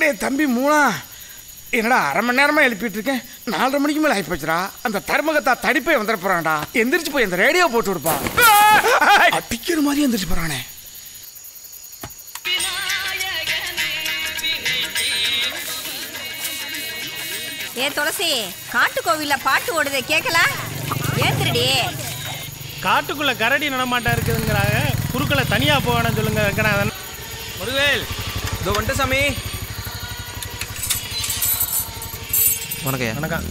டேய் தம்பி மூணா என்னடா அரை மணி நேரமா எழுப்பிட்டு இருக்கேன் நாலரை மணிக்கு மேல ஆகி போச்சுடா அந்த தர்மகத்தா தடிப்பே வந்துட போறான்டா எந்திரிச்சு போய் அந்த ரேடியோ போட்டு விடுப்பா அடிக்கிற மாதிரி எந்திரிச்சு போறானே ஏ துளசி காட்டு கோவில்ல பாட்டு ஓடுதே கேட்கலாம் ஏந்திரடி காட்டுக்குள்ள கரடி நடமாட்டா இருக்குதுங்கிறாங்க குறுக்களை தனியா போகணும்னு சொல்லுங்க ரங்கநாதன் முருகவேல் இதோ வந்துட்டு சாமி வணக்கம் வணக்கம்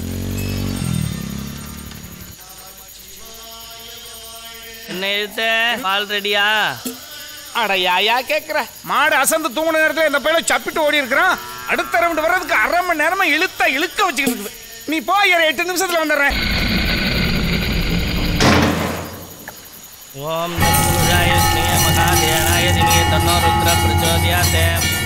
என்ன எழுத்த பால் ரெடியா அட யாயா கேக்குற மாடு அசந்து தூங்குன நேரத்துல இந்த பையன் சப்பிட்டு ஓடி இருக்கிறான் அடுத்த ரவுண்ட் வர்றதுக்கு அரை மணி நேரமா இழுத்த இழுக்க வச்சுக்கிட்டு இருக்குது நீ போய் ஒரு எட்டு நிமிஷத்துல வந்துடுறேன் ஓம் தத்புருஷாய வித்மஹே மகாதேனாய திமஹே தன்னோ ருத்ர பிரச்சோதயாத்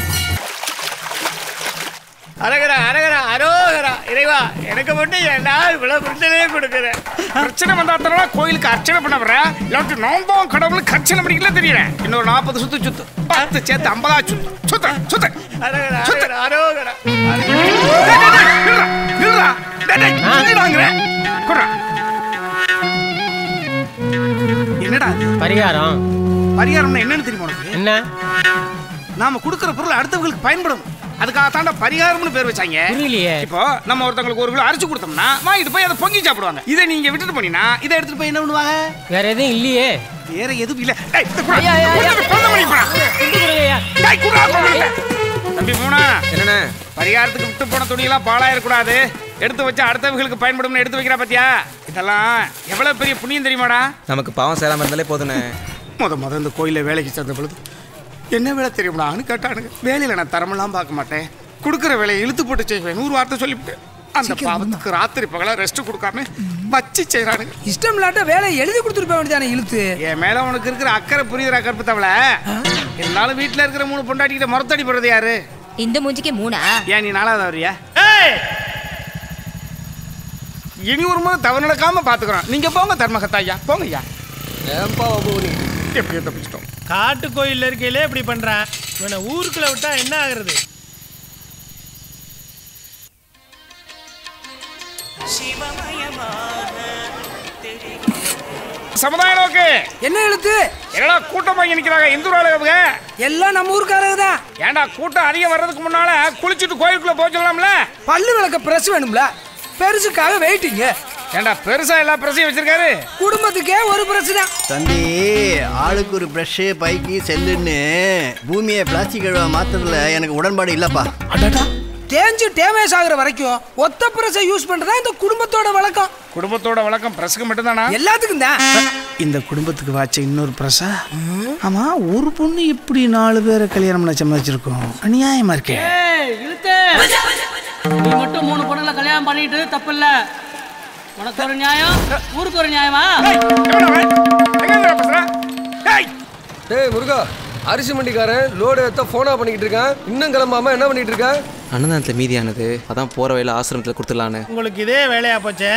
அரகரா அரகரா அரோகரா இறைவா எனக்கு மட்டும் ஏன்டா இவ்வளவு பிரச்சனையே கொடுக்குற பிரச்சனை வந்தாத்தனா கோயிலுக்கு அர்ச்சனை பண்ண வர இல்லாட்டி நோம்பம் கடவுளுக்கு அர்ச்சனை பண்ணிக்கல தெரியல இன்னொரு நாற்பது சுத்து சுத்து பத்து சேர்த்து ஐம்பதா சுத்து சுத்த சுத்த அரகரா அரகரா அரோகரா என்னடா இது? பரிகாரம் பரிகாரம்னா என்னன்னு தெரியுமா உனக்கு என்ன நாம கொடுக்கிற பொருள் அடுத்தவங்களுக்கு பயன்படும் அதுக்காக தாண்டா பரிகாரம்னு பேர் வச்சாங்க புரியலையே இப்போ நம்ம ஒருத்தங்களுக்கு ஒரு கிலோ அரிசி கொடுத்தோம்னா வாங்கிட்டு போய் அதை பொங்கி சாப்பிடுவாங்க இதை நீங்க விட்டுட்டு போனீங்கன்னா இதை எடுத்துட்டு போய் என்ன பண்ணுவாங்க வேற எதுவும் இல்லையே வேற எதுவும் இல்ல டேய், இதை குடுறா. குடுறா, குழந்தை மணி போடா. டேய், குடுறா, குடுறா. தம்பி மூணா என்னண்ணே பரிகாரத்துக்கு விட்டு போன துணியெல்லாம் பாழாயிடக்கூடாது எடுத்து வச்சு அடுத்தவங்களுக்கு பயன்படும்னு எடுத்து வைக்கிறா பாத்தியா இதெல்லாம் எவ்வளவு பெரிய புண்ணியம் தெரியுமாடா நமக்கு பாவம் சேராம இருந்தாலே போதுண்ணே முத முத இந்த கோயிலில் வேலைக்கு சேர்ந்த பொழுது என்ன வேலை தெரியுமாடான்னு கேட்டானுங்க வேலையில் நான் தரமெல்லாம் பார்க்க மாட்டேன் கொடுக்குற வேலையை இழுத்து போட்டு செய்வேன் நூறு வார்த்தை சொல்லிவிட்டேன் அந்த பாவத்துக்கு ராத்திரி பகலா ரெஸ்ட் கொடுக்காம வச்சு செய்கிறானுங்க இஷ்டம் இல்லாட்ட வேலையை எழுதி கொடுத்துட்டு போக வேண்டியதானே இழுத்து என் மேல உனக்கு இருக்கிற அக்கறை புரியுற கற்பு தவளை இருந்தாலும் வீட்டில் இருக்கிற மூணு பொண்டாட்டிக்கிட்ட முறத்தடி போடுறது யாரு இந்த மூஞ்சிக்கு மூணா ஏன் நீ நாலாவது வரியா இனி ஒரு முறை தவறு நடக்காம பாத்துக்கிறோம் நீங்க போங்க தர்மகத்தா ஐயா போங்க ஐயா எப்படியோ தப்பிச்சிட்டோம் காட்டு கோயில்ல இருக்கையிலே இப்படி பண்றான் இவனை ஊருக்குள்ள விட்டா என்ன ஆகுறது சமுதாய நோக்கு என்ன இழுத்து என்னடா கூட்டம் வாங்கி நிக்கிறாங்க இந்து அவங்க எல்லாம் நம்ம ஊருக்காரங்க தான் ஏன்டா கூட்டம் அதிகம் வர்றதுக்கு முன்னால குளிச்சுட்டு கோயிலுக்குள்ள போக சொல்லலாம்ல பல்லு விளக்க பிரஸ் வேணும்ல பெருசுக்காக வெயிட்டிங்க ஏன்டா பெருசா எல்லா பிரச்சனையும் வச்சிருக்காரு குடும்பத்துக்கே ஒரு பிரஸ் தான் தம்பி ஆளுக்கு ஒரு ப்ரஷ்ஷு பைக்கு செல்லுன்னு பூமியை பிளாஸ்டிக் கழுவ மாத்துறதுல எனக்கு உடன்பாடு இல்லப்பா தேஞ்சு டேமேஜ் ஆகுற வரைக்கும் ஒத்த பிரஸை யூஸ் பண்றதா இந்த குடும்பத்தோட வழக்கம் குடும்பத்தோட வழக்கம் பிரஸுக்கு மட்டும்தானா எல்லாத்துக்கும் தான் இந்த குடும்பத்துக்கு வாச்ச இன்னொரு பிரசா ஆமா ஒரு பொண்ணு இப்படி நாலு பேரை கல்யாணம் பண்ண சம்மதிச்சிருக்கோம் அநியாயமா இருக்கே இழுத்து நீ மட்டும் மூணு பொண்ணுங்களை கல்யாணம் பண்ணிட்டு தப்பு இல்ல உனக்கு ஒரு நியாயம் ஊருக்கு ஒரு நியாயமா டேய் முருகா அரிசி மண்டிக்காரன் லோடு எடுத்த ஃபோனா பண்ணிக்கிட்டு இருக்கான் இன்னும் கிளம்பாம என்ன பண்ணிட்டு இருக்க அன்னதானத்தில் மீதியானது அதான் போகிற வழியில் ஆசிரமத்தில் கொடுத்துடலான்னு உங்களுக்கு இதே வேலையா போச்சே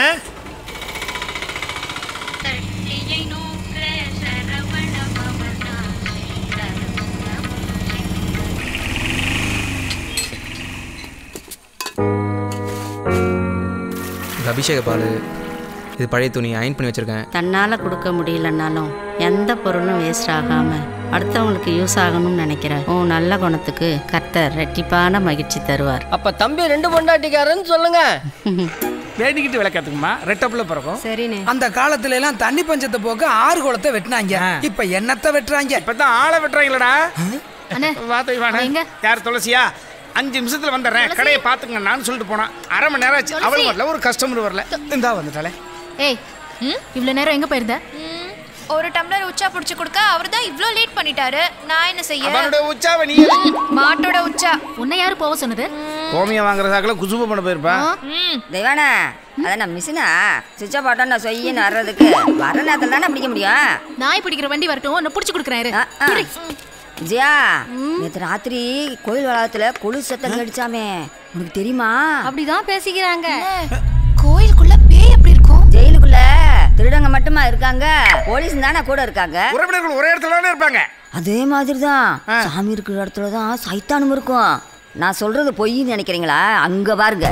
இது அபிஷேக பால் இது பழைய துணி அயன் பண்ணி வச்சுருக்கேன் தன்னால கொடுக்க முடியலனாலும் எந்த பொருளும் வேஸ்ட் ஆகாம அடுத்தவங்களுக்கு யூஸ் ஆகணும்னு நினைக்கிற உன் நல்ல குணத்துக்கு கர்த்தர் ரெட்டிப்பான மகிழ்ச்சி தருவார் அப்ப தம்பி ரெண்டு பொண்டாட்டிக்காரன்னு சொல்லுங்க வேண்டிக்கிட்டு விளக்கத்துக்குமா ரெட்டப்புல பிறக்கும் சரிண்ணே அந்த காலத்துல எல்லாம் தண்ணி பஞ்சத்தை போக்க ஆறு குளத்தை வெட்டினாங்க இப்ப என்னத்தை வெட்டுறாங்க இப்பதான் ஆளை வெட்டுறாங்களடா அண்ணே வாத்தை வாண எங்க? யார் துளசியா அஞ்சு நிமிஷத்துல வந்துடுறேன் கடையை பாத்துங்க நான் சொல்லிட்டு போனா அரை மணி நேரம் ஆச்சு அவள் வரல ஒரு கஸ்டமர் வரல இந்தா வந்துட்டாலே ஏய் இவ்வளவு நேரம் எங்க போயிருந்த ஒரு டம்ளர் உச்சா புடிச்சு கொடுக்க அவர் தான் இவ்ளோ லேட் பண்ணிட்டாரு நான் என்ன செய்ய அவனுடைய உச்சாவை நீ மாட்டோட உச்சா உன்னை யாரு போக சொன்னது கோமியம் வாங்குறதாக்கல குசுபு பண்ண போயிருப்பா தெய்வானா அதான் நான் மிஷினா சுவிட்சை போட்டோம் நான் சொய்யின்னு வர்றதுக்கு வர நேரத்தில் தானே பிடிக்க முடியும் நாய் பிடிக்கிற வண்டி வரட்டும் உன்னை புடிச்சு கொடுக்குறேன் இரு. ஆ, ஆ. இரு. ஜியா நேற்று ராத்திரி கோயில் வளாகத்துல கொலு சத்தம் கேட்டுச்சாமே உனக்கு தெரியுமா அப்படிதான் பேசிக்கிறாங்க கோயிலுக்குள்ள பேய் எப்படி இருக்கும் ஜெயிலுக்குள்ள திருடங்க மட்டுமா இருக்காங்க போலீஸ் தானே கூட இருக்காங்க உறவினர்கள் ஒரே இடத்துல தானே இருப்பாங்க அதே மாதிரி தான் சாமி இருக்கிற இடத்துல தான் சைத்தானும் இருக்கும் நான் சொல்றது பொய்ன்னு நினைக்கிறீங்களா அங்க பாருங்க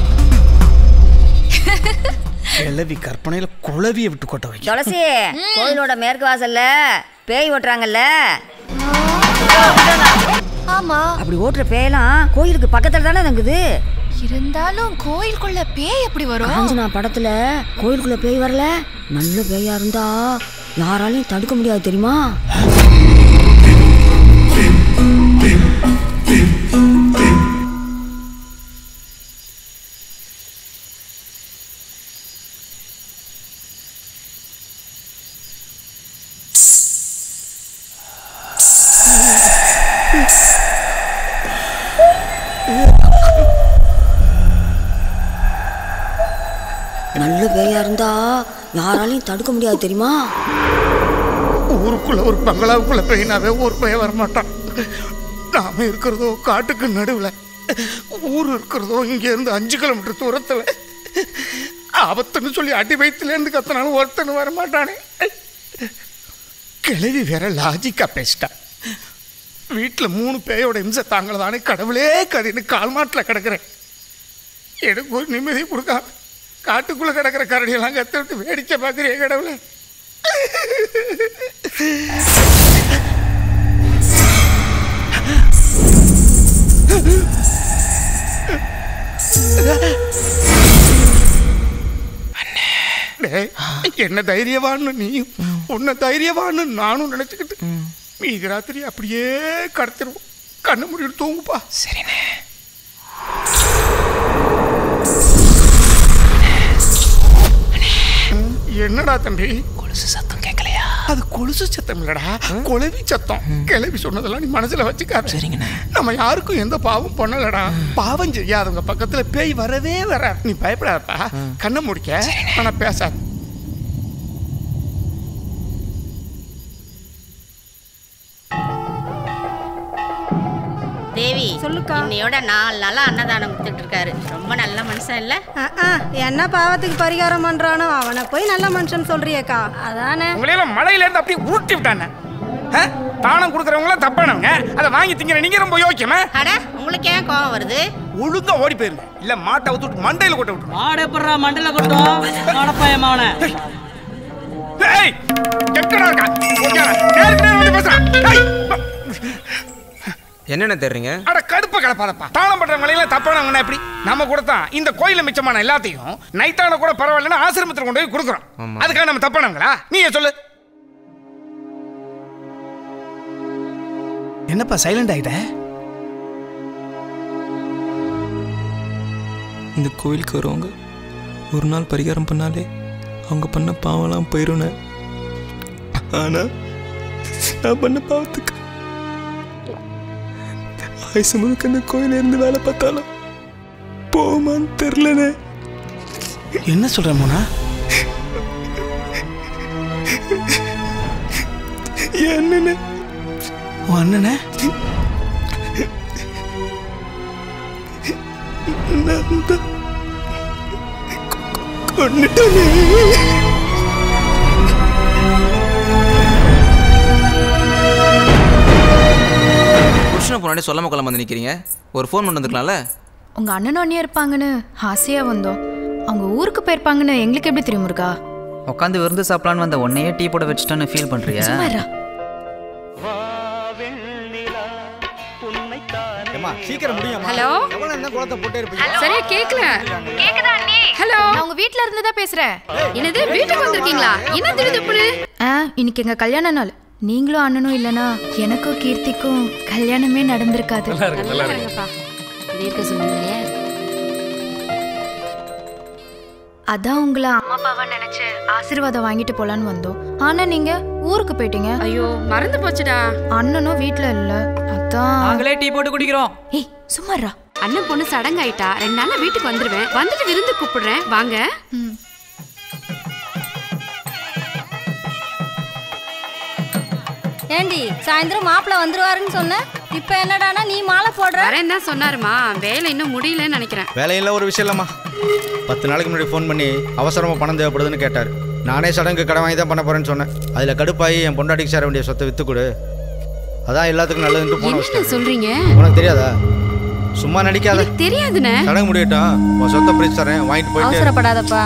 கிளவி கற்பனையில குழவியை விட்டு கொட்ட வைக்க துளசி கோயிலோட மேற்கு வாசல்ல பேய் ஓட்டுறாங்கல்ல ஆமா அப்படி ஓட்டுற பேயெல்லாம் கோயிலுக்கு பக்கத்துல தானே தங்குது இருந்தாலும் கோயிலுக்குள்ள பேய் எப்படி வரும் காஞ்சனா படத்துல கோயிலுக்குள்ள பேய் வரல நல்ல பேயா இருந்தா யாராலையும் தடுக்க முடியாது தெரியுமா நல்ல பேயா இருந்தா யாராலையும் தடுக்க முடியாது தெரியுமா ஊருக்குள்ள ஒரு பங்களாவுக்குள்ள பெயினாவே ஒரு பையன் வரமாட்டான் நாம இருக்கிறதோ காட்டுக்கு நடுவுல ஊர் இருக்கிறதோ இங்க இருந்து அஞ்சு கிலோமீட்டர் தூரத்துல ஆபத்துன்னு சொல்லி அடி வயிற்றுல இருந்து கத்தினாலும் ஒருத்தனும் வரமாட்டானே கிழவி வேற லாஜிக்கா பேசிட்டான் வீட்டில் மூணு பேயோட இம்சை தாங்களதானே கடவுளே கதின்னு கால் மாட்டில் கிடக்குறேன் எனக்கு ஒரு நிம்மதி கொடுக்காம காட்டுக்குள்ள கிடக்கிற கரடியெல்லாம் கத்த விட்டு வேடிக்கை பார்க்குறிய கடவுளே டேய், என்ன தைரியவான்னு நீயும் உன்னை தைரியவான்னு நானும் நினைச்சுக்கிட்டு மீதி ராத்திரி அப்படியே கடத்திடுவோம் கண்ணு முடிட்டு தூங்குப்பா சரிண்ணே என்னடா தம்பி கொலுசு சத்தம் கேட்கலையா அது கொலுசு சத்தம் இல்லடா குழவி சத்தம் கிளவி சொன்னதெல்லாம் நீ மனசுல வச்சுக்காத சரிங்கண்ணே நம்ம யாருக்கும் எந்த பாவம் பண்ணலடா பாவம் செய்யாதவங்க பக்கத்துல பேய் வரவே வர நீ பயப்படாதப்பா கண்ணை முடிக்க ஆனா பேசாத தேவி சொல்லுக்கா இன்னையோட நாலு நாளா அன்னதானம் கொடுத்துட்டு இருக்காரு ரொம்ப நல்ல மனுஷன் இல்ல என்ன பாவத்துக்கு பரிகாரம் பண்றானோ அவனை போய் நல்ல மனுஷன் சொல்றியேக்கா அதானே உங்களையெல்லாம் மலையில இருந்து அப்படியே உருட்டி விட்டானே ஆ? தானம் கொடுக்குறவங்களாம் தப்பானவங்க அதை வாங்கி திங்கிற நீங்க ரொம்ப யோக்கியமா அட உங்களுக்கு ஏன் கோவம் வருது ஒழுங்கா ஓடி போயிருங்க இல்ல மாட்டை விட்டு மண்டையில கொட்ட விட்டுரும் மாடு எப்படா மண்டல கொட்டும் மாடப்பாயம் அவனை ஏய் எக்கடா இருக்கா ஓகேடா நேருக்கு நேர் வந்து பேசுறேன் ஏய் என்னென்ன தேடுறீங்க அட கடுப்ப கலப்பாதப்பா தானம் பண்றவங்க எல்லாம் தப்பானவங்க எப்படி நம்ம கூட தான் இந்த கோயில மிச்சமான எல்லாத்தையும் நைட்டான கூட பரவாயில்லன்னு ஆசிரமத்தில் கொண்டு போய் கொடுக்குறோம் ஆமா. அதுக்காக நம்ம தப்பானவங்களா நீயே சொல்லு என்னப்பா சைலண்ட் ஆயிட்ட இந்த கோயிலுக்கு வருவாங்க ஒரு நாள் பரிகாரம் பண்ணாலே அவங்க பண்ண பாவம்லாம் போயிரும்னு ஆனா நான் பண்ண பாவத்துக்கு ஆயுசு முழுக்க இந்த கோயில இருந்து வேலை பார்த்தாலும் போமான்னு தெரிலனே என்ன சொல்ற மோனா என்னன்னு உன் அண்ணனே நான் தான் கொன்னுட்டேனே புருஷனை முன்னாடி சொல்லாம கொள்ளாம வந்து நிக்கிறீங்க ஒரு ஃபோன் பண்ணி வந்துக்கலாம்ல உங்க அண்ணன் அண்ணியும் இருப்பாங்கன்னு ஆசையா வந்தோம் அவங்க ஊருக்கு போயிருப்பாங்கன்னு எங்களுக்கு எப்படி தெரியும் இருக்கா உட்காந்து விருந்து சாப்பிடலான்னு வந்த உன்னையே டீ போட வச்சுட்டோன்னு ஃபீல் பண்றியா சும்மா இருடா. சீக்கிரம் முடியும் ஹலோ எவ்வளவு நேரம் குளத்தை போட்டே இருப்பீங்க சரியா கேக்கல கேக்குதா அண்ணி ஹலோ நான் உங்க வீட்ல இருந்து தான் பேசுறேன் என்னது வீட்டுக்கு வந்திருக்கீங்களா என்ன திடுதுப்புனு ஆ இன்னைக்கு எங்க கல்யாண நாள் நீங்களும் அண்ணனும் இல்லனா எனக்கும் கீர்த்திக்கும் கல்யாணமே நடந்திருக்காது நல்லா இருக்கு, நல்லா இருக்கு. தீர்க்க சுமங்கலியே அதான் உங்களை அம்மா அப்பாவை நினைச்சு ஆசீர்வாதம் வாங்கிட்டு போலான்னு வந்தோம் ஆனா நீங்க ஊருக்கு போயிட்டீங்க ஐயோ மறந்து போச்சுடா அண்ணனும் வீட்ல இல்ல அதான் நாங்களே டீ போட்டு குடிக்கிறோம் ஏய் சும்மாடா அண்ணன் பொண்ணு சடங்காயிட்டா ரெண்டு நாள்ல வீட்டுக்கு வந்துருவேன் வந்துட்டு விருந்து கூப்பிடுறேன் வாங்க ஏண்டி சாயந்தரம் மாப்பிள்ள வந்துருவாருன்னு சொன்ன இப்ப என்னடானா நீ மாலை போடுற வரேன் தான் சொன்னாருமா வேலை இன்னும் முடியலன்னு நினைக்கிறேன் வேலையில ஒரு விஷயம் இல்லம்மா பத்து நாளைக்கு முன்னாடி ஃபோன் பண்ணி அவசரமாக பணம் தேவைப்படுதுன்னு கேட்டார் நானே சடங்கு கடை வாங்கி தான் பண்ண போறேன்னு சொன்னேன் அதில் கடுப்பாகி என் பொண்டாட்டிக்கு சேர வேண்டிய சொத்தை வித்து கொடு அதான் எல்லாத்துக்கும் நல்லதுன்ட்டு போன என்ன வச்சிட்டேன் சொல்றீங்க உனக்கு தெரியாதா சும்மா நடிக்காத தெரியாதுண்ணே சடங்கு முடியட்டும் உன் சொத்தை பிரிச்சு தரேன் வாங்கிட்டு போயிட்டு அவசரப்படாதப்பா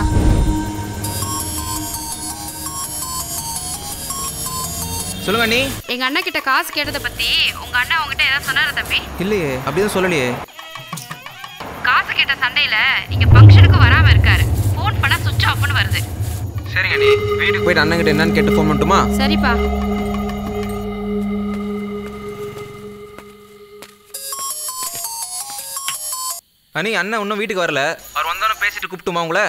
சொல்லுங்க அண்ணி எங்க அண்ணா கிட்ட காசு கேட்டதை பத்தி உங்க அண்ணன் உங்ககிட்ட ஏதாவது சொன்னாரு தம்பி இல்லையே அப்படிதான் சொல்லலையே காசு கேட்ட சண்டையில நீங்க ஃபங்க்ஷனுக்கு வராம இருக்காரு ஃபோன் பண்ணா சுவிட்ச் ஆஃப்னு வருது சரிங்க அண்ணி வீட்டுக்கு போயிட்டு அண்ணன் கிட்ட என்னன்னு கேட்டு ஃபோன் பண்ணட்டுமா சரிப்பா அண்ணி அண்ணன் இன்னும் வீட்டுக்கு வரல அவர் வந்தோன்னே பேசிட்டு கூப்பிட்டுமா உங்களை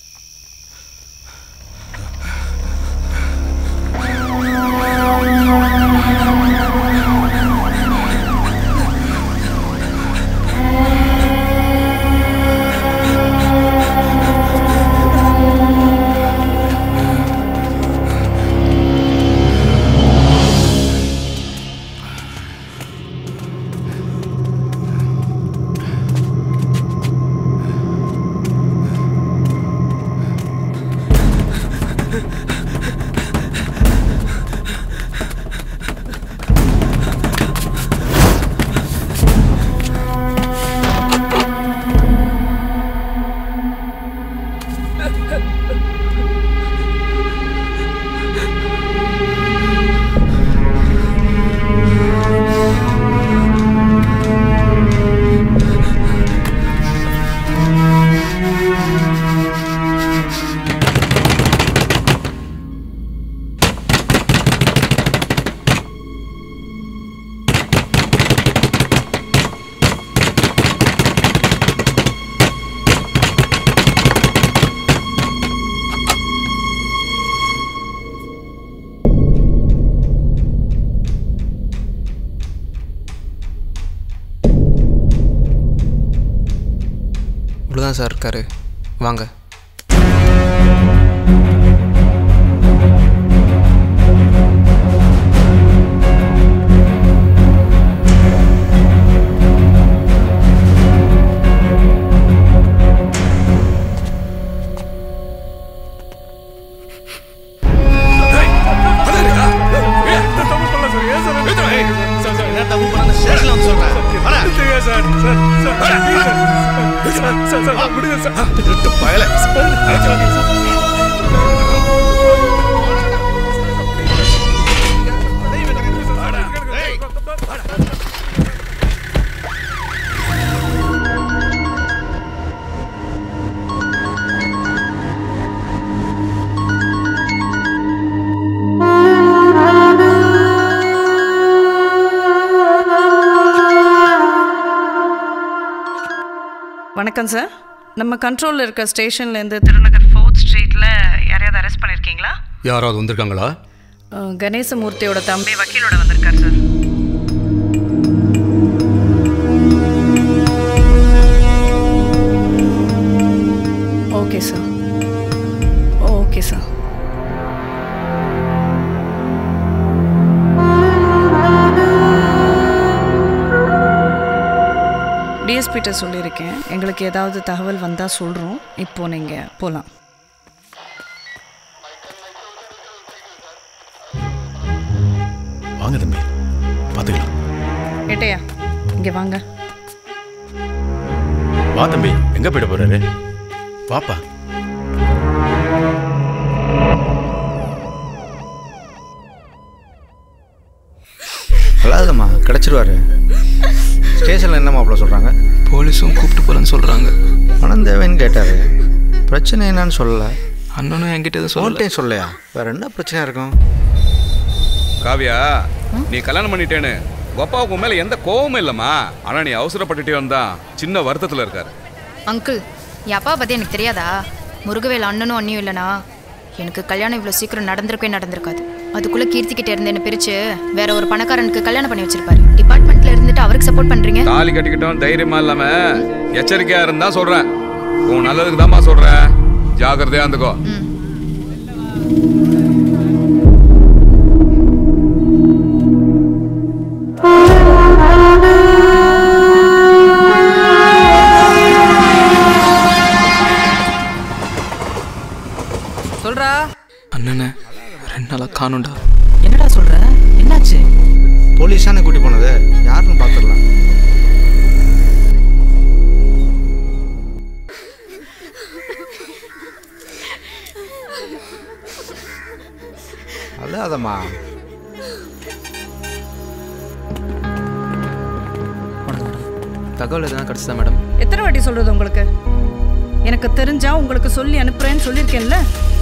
இவ்வளோதான் சார் இருக்காரு வாங்க வணக்கம் சார் நம்ம கண்ட்ரோலில் இருக்க ஸ்டேஷன்லேருந்து திருநகர் ஃபோர்த் ஸ்ட்ரீட்டில் யாரையாவது அரெஸ்ட் பண்ணியிருக்கீங்களா யாராவது வந்திருக்காங்களா அஹ், கணேசமூர்த்தியோட தம்பி வக்கீலோட வந்திருக்கார் sir okay sir okay sir டிஎஸ்பிட்ட சொல்லியிருக்கேன் எங்களுக்கு ஏதாவது தகவல் வந்தால் சொல்கிறோம் இப்போ நீங்கள் போகலாம் வாங்க தம்பி பார்த்துக்கலாம் ஏட்டையா இங்கே வாங்க வா தம்பி எங்க போயிட போறாரு வாப்பா அல்லாதம்மா கிடச்சிருவாரு ஸ்டேஷனில் என்ன மாப்பிள்ள சொல்கிறாங்க போலீஸும் கூப்பிட்டு போகலன்னு சொல்கிறாங்க பணம் தேவைன்னு கேட்டார் பிரச்சனை என்னன்னு சொல்லலை அண்ணனும் என்கிட்ட எதுவும் சொல்லல சொல்லட்டே சொல்லையா வேற என்ன பிரச்சனை இருக்கும் காவியா நீ கல்யாணம் பண்ணிட்டேன்னு உங்க அப்பாவுக்கு உன் மேல எந்த கோவமும் இல்லம்மா ஆனா நீ அவசரப்பட்டுட்டே வந்தா சின்ன வருத்தத்துல இருக்காரு அங்கிள் என் அப்பா பற்றி எனக்கு தெரியாதா முருகவேல் அண்ணனும் அண்ணியும் இல்லைனா எனக்கு கல்யாணம் இவ்வளோ சீக்கிரம் நடந்திருக்கவே நடந்திருக்காது அதுக்குள்ளே கீர்த்திக்கிட்ட இருந்து என்ன பிரித்து வேற ஒரு பணக்காரனுக்கு கல்யாணம் பண்ணி வச்சிருப்பாரு டிபார்ட்மெண்ட்ல இருந்துட்டு அவருக்கு சப்போர்ட் பண்ணுறீங்க தாலி கட்டிக்கிட்டோம் தைரியமா இல்லாம எச்சரிக்கையா இருந்தா சொல்றேன் உன் நல்லதுக்கு தான்மா சொல்றேன் ஜாக்கிரதையா இருந்துக்கோ சொல்றா அண்ணனை ரெண்டு நாளாக காணும்டா என்னடா சொல்ற என்னாச்சு போலீஸ் தானே கூட்டி போனது யாருன்னு பார்த்துடலாம் அழாதம்மா தகவல் எதனா கிடச்சதா மேடம் எத்தனை வாட்டி சொல்றது உங்களுக்கு எனக்கு தெரிஞ்சா உங்களுக்கு சொல்லி அனுப்புறேன்னு சொல்லியிருக்கேன்ல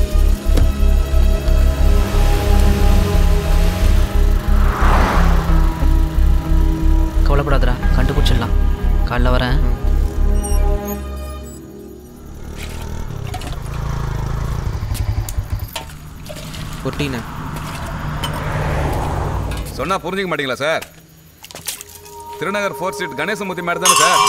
கவலைப்படாதடா கண்டுபிடிச்சிடலாம் காலைல வரேன் ஒட்டினே சொன்னா புரிஞ்சுக்க மாட்டீங்களா sir Thirunagar four street Ganesamoorthy madam தானே சார்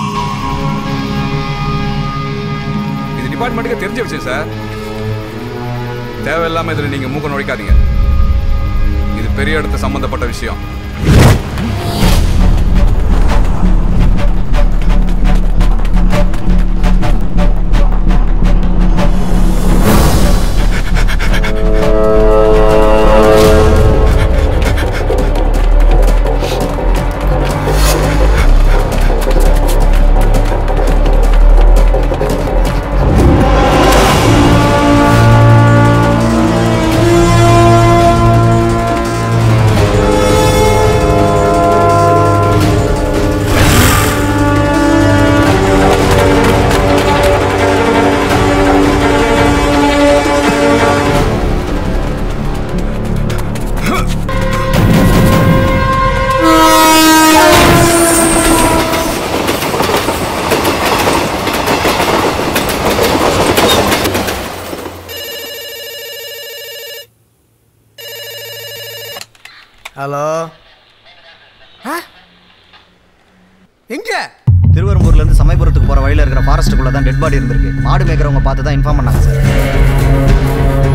இது டிபார்ட்மெண்ட்டுக்கு தெரிஞ்ச விஷயம் சார் தேவையில்லாம இதில் நீங்க மூக்க நுழைக்காதீங்க இது பெரிய இடத்து சம்பந்தப்பட்ட விஷயம் ஹலோ எங்க திருவெரும்பூர்ல இருந்து சமயபுரத்துக்கு போற வழியில இருக்கிற ஃபாரஸ்ட்டுக்குள்ள தான் டெட் பாடி இருந்திருக்கு மாடு மேய்க்கிறவங்க பார்த்து தான் இன்ஃபார்ம் பண்ணாங்க சார்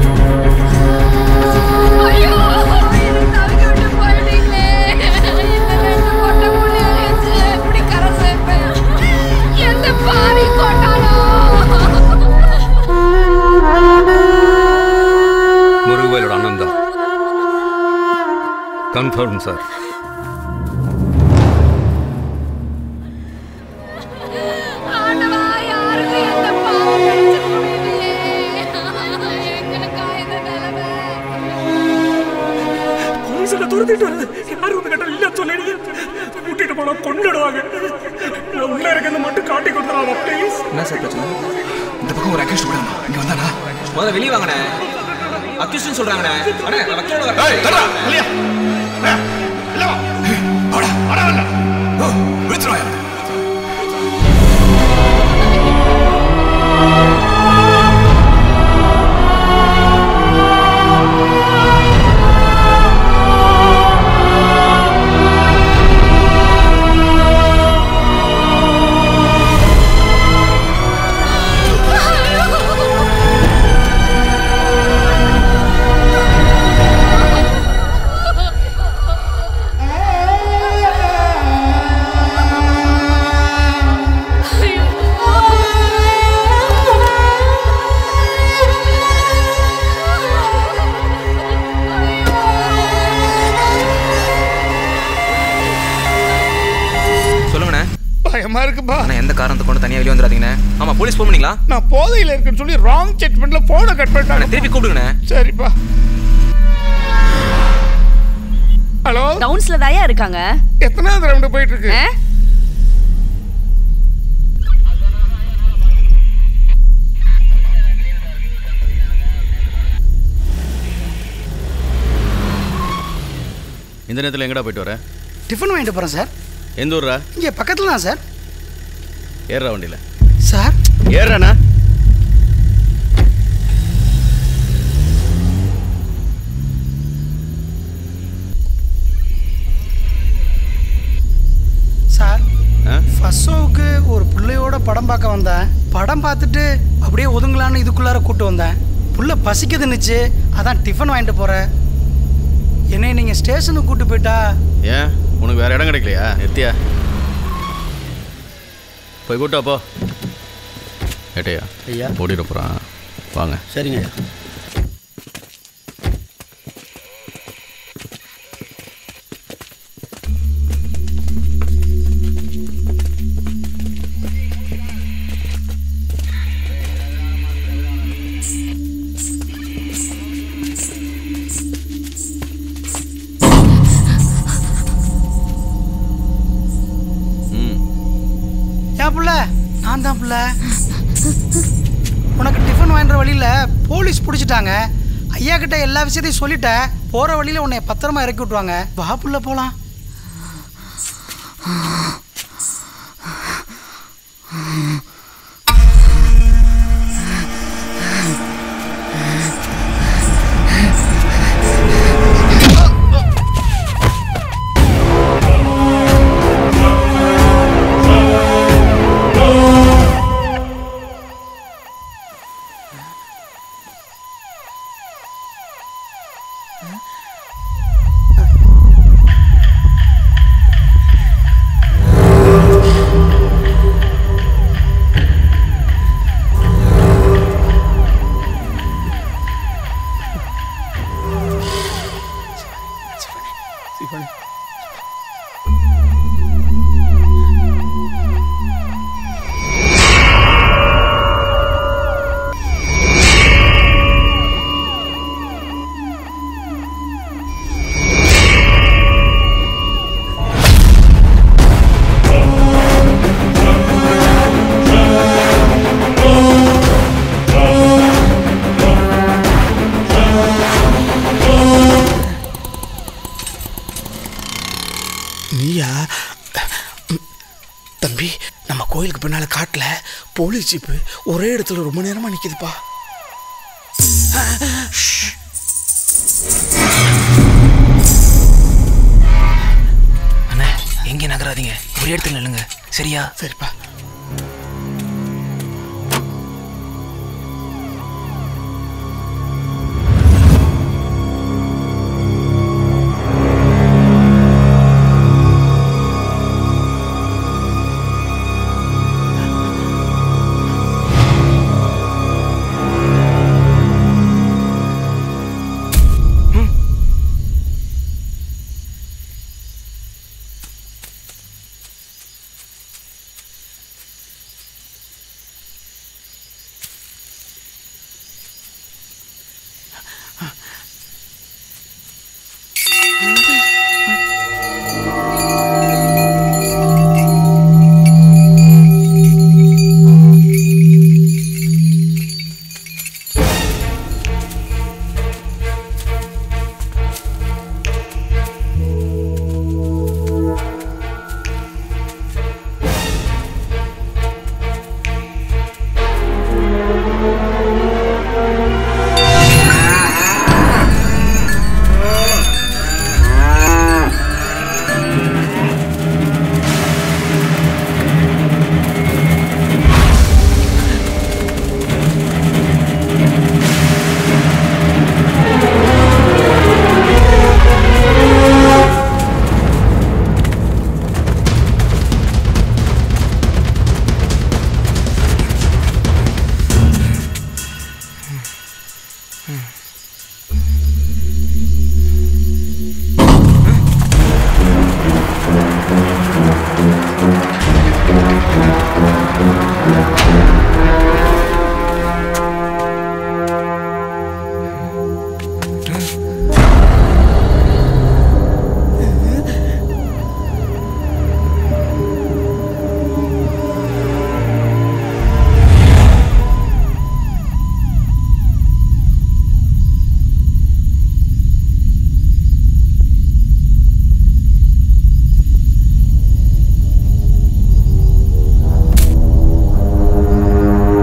முருகவேலோட அண்ணன் தான் கன்ஃபார்ம் சார் போலீஸ்ல துரத்திட்டு வருது யாரும் வந்து கேட்டா இல்ல சொல்லிடுது கூட்டிட்டு போனா கொண்டுடுவாங்க நான் உள்ள இருக்கிறத மட்டும் காட்டி கொடுத்துறாங்க ப்ளீஸ் என்ன சார் பிரச்சனை இந்த பக்கம் ஒரு அக்யூஸ்ட் விடாமா இங்க வந்தானா முதல்ல வெளியே வாங்கண்ணே அக்யூஸ்ட்னு சொல்றாங்கண்ணே அண்ணே நான் வக்கீலோட ஏய், தர்றா, வெளியே. ஏய், இல்ல வா. ஏய், வாடா, வாடா, வாடா. ஓ, விழுத்துருவாயா? சொல்லுங்கண்ணே பயமா இருக்குப்பா அண்ணா எந்த காரணத்தை கொண்டு தனியாக வெளியே வந்துடாதீங்கண்ணே ஆமா போலீஸ் ஃபோன் பண்ணீங்களா நான் போதையில இருக்குன்னு சொல்லி ராங் செட்மெண்ட்ல போனை கட் பண்ணிட்டாங்க திருப்பி கூப்பிடுங்கண்ணே சரிப்பா ஹலோ டவுன்ஸ்ல தாயா இருக்காங்க எத்தனாவது ரவுண்டு போயிட்டு இருக்கு இந்த நேரத்தில் எங்கடா போயிட்டு வர டிஃபன் வாங்கிட்டு போறேன் சார் எந்த ஊர்ரா இங்க பக்கத்துல தான் சார் ஏறுறா வண்டியில் சார் ஏறுறாண்ணா சார் ஆ? ஃபர்ஸ்ட் ஷோவுக்கு ஒரு பிள்ளையோட படம் பார்க்க வந்தேன் படம் பார்த்துட்டு அப்படியே ஒதுங்கலான்னு இதுக்குள்ளார கூட்டு வந்தேன் புள்ள பசிக்குதுன்னுச்சு அதான் டிஃபன் வாங்கிட்டு போறேன் என்னை நீங்கள் ஸ்டேஷனுக்கு கூட்டு போயிட்டா ஏன் உனக்கு வேற இடம் கிடைக்கலையா எத்தியா போய் கூட்டா போ ஏட்டையா ஐயா. ஓடிட போகிறான் வாங்க சரிங்க ஐயா ஏன் புள்ள நான் தான் புள்ள உனக்கு டிஃபன் வாங்குற வழியில் போலீஸ் பிடிச்சிட்டாங்க ஐயா கிட்ட எல்லா விஷயத்தையும் சொல்லிட்டேன் போகிற வழியில் உன்னை பத்திரமா இறக்கி விட்டுருவாங்க வா புள்ள போகலாம் நீயா தம்பி நம்ம கோயிலுக்கு பின்னால காட்டுல போலீஸ் ஜீப்பு ஒரே இடத்துல ரொம்ப நேரமா நிக்குதுப்பா அண்ணா எங்கேயும் நகராதீங்க ஒரு இடத்துல நில்லுங்க சரியா சரிப்பா ஆ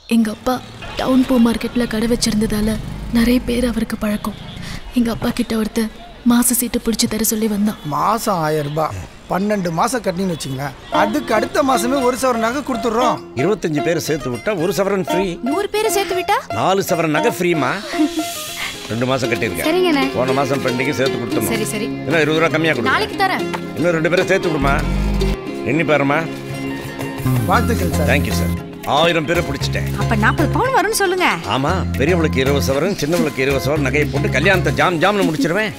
எங்கள் அப்பா டவுன் பூ மார்க்கெட்டில் கடை வச்சிருந்ததால நிறைய பேர் அவருக்கு பழக்கம் எங்கள் அப்பா கிட்ட ஒருத்தர் மாச சீட்டு பிடிச்சி தர சொல்லி வந்தான் மாசம் ஆயிரம் ரூபாய் பன்னெண்டு மாசம் கட்டின்னு வச்சுங்களேன் அதுக்கு அடுத்த மாசமே ஒரு சவர நகை கொடுத்துட்றோம் இருபத்தஞ்சு பேர் சேர்த்து விட்டா ஒரு சவரன் ஃப்ரீ நூறு பேரை சேர்த்து விட்டா நாலு சவரன் நகை ஃப்ரீமா ரெண்டு மாசம் கட்டியிருக்கேன் சரிங்கண்ணே. போன மாசம் பெண்டிக்கு சேர்த்து கொடுத்தோம் சரி சரி இன்னும் இருபது ரூபா கம்மியாக கொடு நாளைக்கு தரேன் இன்னும் ரெண்டு பேரும் சேர்த்து விடுமா எண்ணி பாருமா வாழ்த்துக்கள் சார் தேங்க்யூ சார் ஆயிரம் பேரை பிடிச்சிட்டேன் அப்ப நாற்பது பவுன் வரும்னு சொல்லுங்க ஆமா பெரியவளுக்கு இருபது சவரன் சின்னவளுக்கு இருபது சவரன் நகையை போட்டு கல்யாணத்தை ஜாம் ஜாம்னு முடிச்சிருவேன்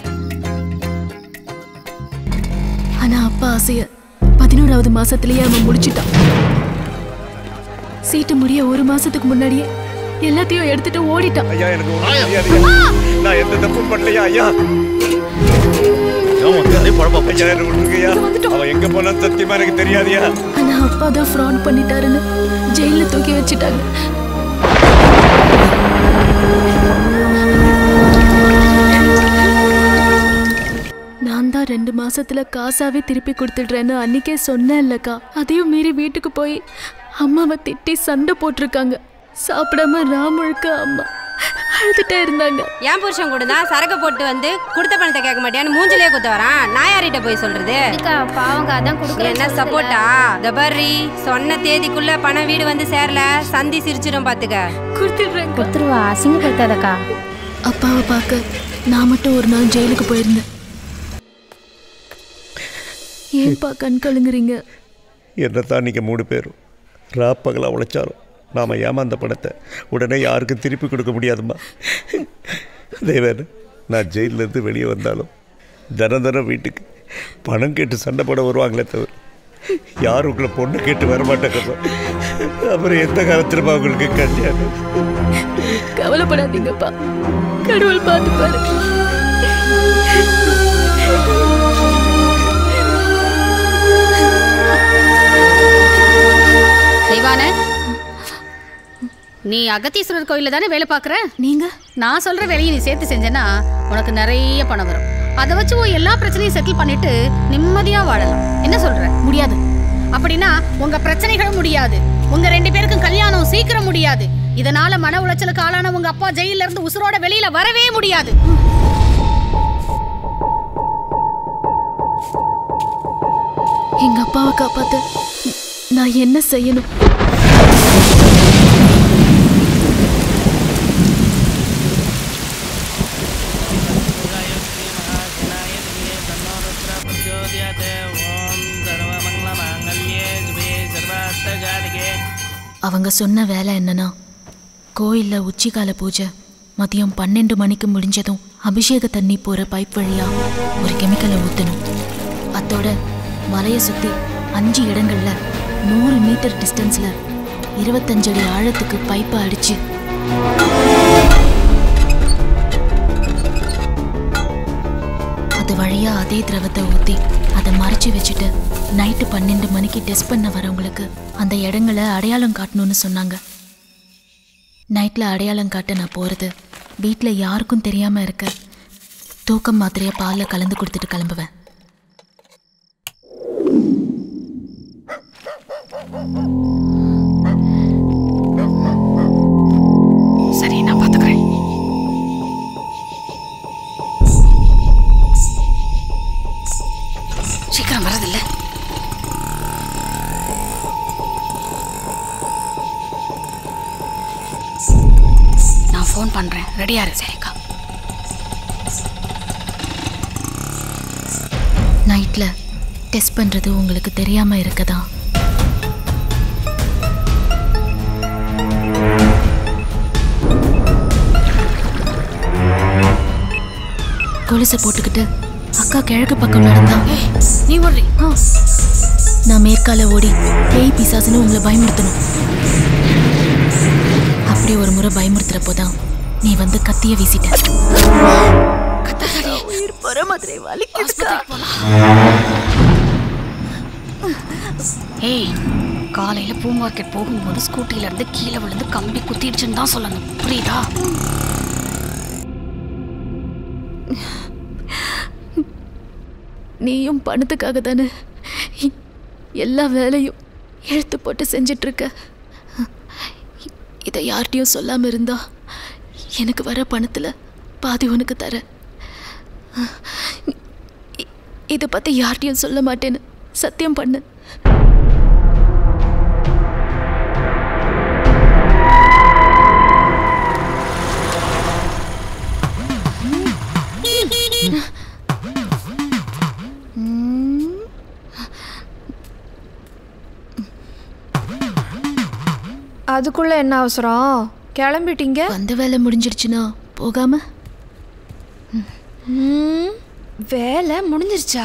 ஆனா அப்பா ஆசைய பதினோராவது மாசத்திலேயே அவன் முடிச்சிட்டான் சீட்டு முடிய ஒரு மாசத்துக்கு முன்னாடியே எல்லாத்தையும் எடுத்துட்டு ஓடிட்டான் ஐயா எனக்கு ஒண்ணும் தெரியாதுய்யா. நான் எந்த தப்பும் பண்ணலையா ஐயா ஐயா என்ன விட்டுருக்கய்யா அவன் எங்க போனான்னு சத்தியமா எனக்கு தெரியாதியா ஆனா அப்பா தான் ஃப்ராட் பண்ணிட்டாருன்னு ஜெயில தூக்கி வச்சுட்டாங்க நான் தான் ரெண்டு மாசத்துல காசாவே திருப்பி கொடுத்துடுறேன்னு அன்னைக்கே சொன்னேன் இல்லக்கா அதையும் மீறி வீட்டுக்கு போய் அம்மாவை திட்டி சண்டை போட்டிருக்காங்க சாப்பிடாம ராமுழுக்க அம்மா அழுதுட்டே இருந்தாங்க என் புருஷன் கூட தான் சரக்கு போட்டு வந்து கொடுத்த பணத்தை கேட்க மாட்டேன்னு மூஞ்சிலே குத்த வரான் நான் யார்கிட்ட போய் சொல்றது பாவங்க அதான் கொடுக்குறேன்னு என்ன சொல்லுதுல்ல. சப்போர்ட்டா இந்த பர்ரி சொன்ன தேதிக்குள்ள பணம் வீடு வந்து சேரல சந்தி சிரிச்சிடும் பாத்துக்க கொடுத்துடுறேன் கொடுத்துருவா அசிங்கப்படுத்தாதக்கா அப்பாவை பார்க்க நான் மட்டும் ஒரு நாள் ஜெயிலுக்கு போயிருந்தேன் ஏன்பா கண் கலங்குறீங்க என்னத்தான் நீங்கள் மூணு பேரும் ராப்பகலாக உழைச்சாலும் நாம் ஏமாந்த பணத்தை உடனே யாருக்கும் திருப்பி கொடுக்க முடியாதும்மா தேவன் நான் ஜெயிலேருந்து வெளியே வந்தாலும் தினம் தினம் வீட்டுக்கு பணம் கேட்டு சண்டை போட வருவாங்களே தவிர யாரும் உங்களை பொண்ணு கேட்டு வர மாட்டாங்கம்மா அப்புறம் எந்த காலத்திலுமா உங்களுக்கு கல்யாணம் கவலைப்படாதீங்கப்பா கடவுள் பார்த்துப்பாரு தெய்வான நீ அகத்தீஸ்வரர் கோயில்ல தானே வேலை பார்க்குற நீங்க நான் சொல்ற வேலையை நீ சேர்த்து செஞ்சேன்னா உனக்கு நிறைய பணம் வரும் அதை வச்சு உன் எல்லா பிரச்சனையும் செட்டில் பண்ணிட்டு நிம்மதியா வாழலாம் என்ன சொல்ற முடியாது அப்படின்னா உங்க பிரச்சனைகளும் முடியாது உங்க ரெண்டு பேருக்கும் கல்யாணம் சீக்கிரம் முடியாது இதனால மன உளைச்சலுக்கு ஆளான உங்க அப்பா ஜெயில இருந்து உசுரோட வெளியில வரவே முடியாது எங்க அப்பாவை காப்பாத்த நான் என்ன செய்யணும் அவங்க சொன்ன வேலை என்னன்னா கோயில்ல உச்சிகால பூஜை மதியம் பன்னெண்டு மணிக்கு முடிஞ்சதும் அபிஷேக தண்ணி போற பைப் வழியா ஒரு கெமிக்கலை ஊத்தணும் அத்தோட மலையை சுத்தி அஞ்சு இடங்கள்ல நூறு மீட்டர் டிஸ்டன்ஸ்ல இருபத்தஞ்சு அடி ஆழத்துக்கு பைப்பை அடிச்சு அது வழியா அதே திரவத்தை ஊத்தி அதை மறைச்சு வச்சுட்டு நைட்டு பன்னெண்டு மணிக்கு டெஸ்ட் பண்ண வரவங்களுக்கு அந்த இடங்களை அடையாளம் காட்டணும்னு சொன்னாங்க நைட்ல அடையாளம் காட்ட நான் போறது வீட்ல யாருக்கும் தெரியாம இருக்க தூக்கம் மாத்திரைய பால்ல கலந்து கொடுத்துட்டு கிளம்புவேன் சரி நான் பாத்துக்கிறேன் சீக்கிரம் வரதில்ல நான் ஃபோன் பண்றேன் ரெடியா இரு சரிக்கா நைட்ல டெஸ்ட் பண்றது உங்களுக்கு தெரியாம இருக்கதா கொலுசை போட்டுக்கிட்டு அக்கா கிழக்கு பக்கம் நடந்தா நீ ஓடுறி நான் மேற்கால ஓடி பேய் பிசாசுன்னு உங்களை பயமுறுத்தணும் அப்படி ஒரு முறை பயமுறுத்துறப்போ தான் நீ வந்து கத்திய வீசிட்ட உயிர் போற மாதிரி வலிக்குதுக்கா ஏய் காலையில பூ மார்க்கெட் போகும்போது ஸ்கூட்டில இருந்து கீழே விழுந்து கம்பி குத்திடுச்சுன்னு தான் சொல்லணும் புரியுதா நீயும் பணத்துக்காக தானே எல்லா வேலையும் இழுத்து போட்டு செஞ்சிட்டு இருக்க இதை யார்கிட்டயும் சொல்லாம இருந்தா எனக்கு வர பணத்துல பாதி உனக்கு தரேன் இ- இதை பத்தி யார்கிட்டயும் சொல்ல மாட்டேன்னு சத்தியம் பண்ணு அதுக்குள்ள என்ன அவசரம் கிளம்பிட்டீங்க வந்த வேலை முடிஞ்சிருச்சுன்னா போகாம ம், வேலை முடிஞ்சிருச்சா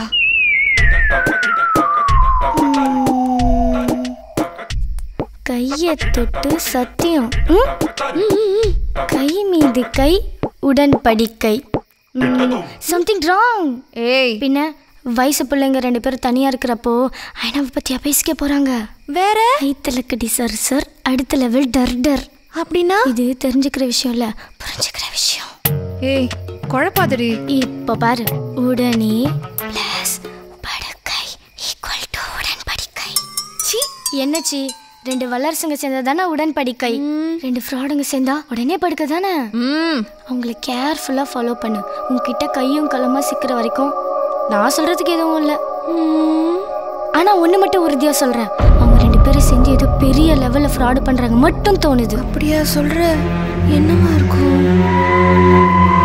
கையை தொட்டு சத்தியம் ம்? ம், ம், ம். கை மீது கை உடன்படிக்கை சம்திங் ராங் ஏய் பின்ன வயசு பிள்ளைங்க ரெண்டு பேரும் தனியா இருக்கிறப்போ ஐநாவை பத்தியா பேசிக்க போறாங்க வேற ஐத்தலக்கடி சார் சார் அடுத்த லெவல் டர் டர் அப்படின்னா இது தெரிஞ்சுக்கிற விஷயம் இல்ல புரிஞ்சுக்கிற விஷயம் ஏய் குழப்பாதடி இப்ப பாரு உடனே பிளஸ் படுக்கை ஈக்குவல் டு உடன்படிக்கை சி என்னச்சி ரெண்டு வல்லரசுங்க சேர்ந்தா தானே உடன்படிக்கை ரெண்டு ஃப்ராடுங்க சேர்ந்தா உடனே படுக்க தானே அவங்கள கேர்ஃபுல்லா ஃபாலோ பண்ணு உன்கிட்ட கையும் களமா சிக்கிற வரைக்கும் நான் சொல்றதுக்கு எதுவும் இல்லை ஆனா ஒண்ணு மட்டும் உறுதியா சொல்றேன் அவங்க ரெண்டு பேரும் செஞ்சு ஏதோ பெரிய லெவல்ல ஃப்ராடு பண்றாங்க மட்டும் தோணுது அப்படியா சொல்ற என்னமா இருக்கும்